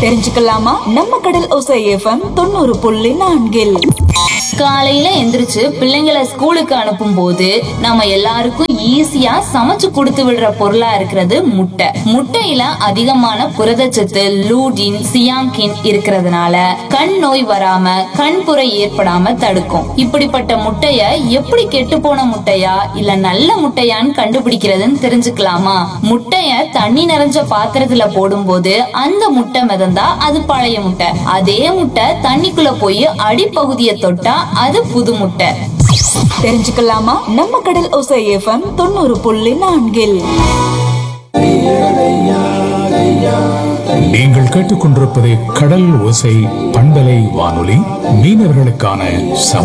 தெரிஞ்சுக்கலாமா நம்ம கடல் ஒசை எஃப்எம் தொண்ணூறு புள்ளி நான்கில் காலையில எந்திரிச்சு பிள்ளைங்களை ஸ்கூலுக்கு அனுப்பும் போது நம்ம எல்லாருக்கும் ஈஸியா சமைச்சு கொடுத்து விடுற பொருளா இருக்கிறது முட்டை முட்டையில அதிகமான புரதச்சத்து லூடின் சியாங்கின் இருக்கிறதுனால கண் நோய் வராம கண்புரை ஏற்படாம தடுக்கும் இப்படிப்பட்ட முட்டைய எப்படி கெட்டு போன முட்டையா இல்ல நல்ல முட்டையான்னு கண்டுபிடிக்கிறதுன்னு தெரிஞ்சுக்கலாமா முட்டைய தண்ணி நிறைஞ்ச பாத்திரத்துல போடும்போது அந்த முட்டை மிதந்தா அது பழைய முட்டை அதே முட்டை தண்ணிக்குள்ள போய் அடிப்பகுதியை தொட்டா அது புது முட்டை தெரிஞ்சுக்கலாமா நம்ம கடல் ஒசை எஃப்எம் தொண்ணூறு புள்ளி நான்கில் நீங்கள் கேட்டுக்கொண்டிருப்பது கடல் ஓசை பண்பலை வானொலி மீனவர்களுக்கான சம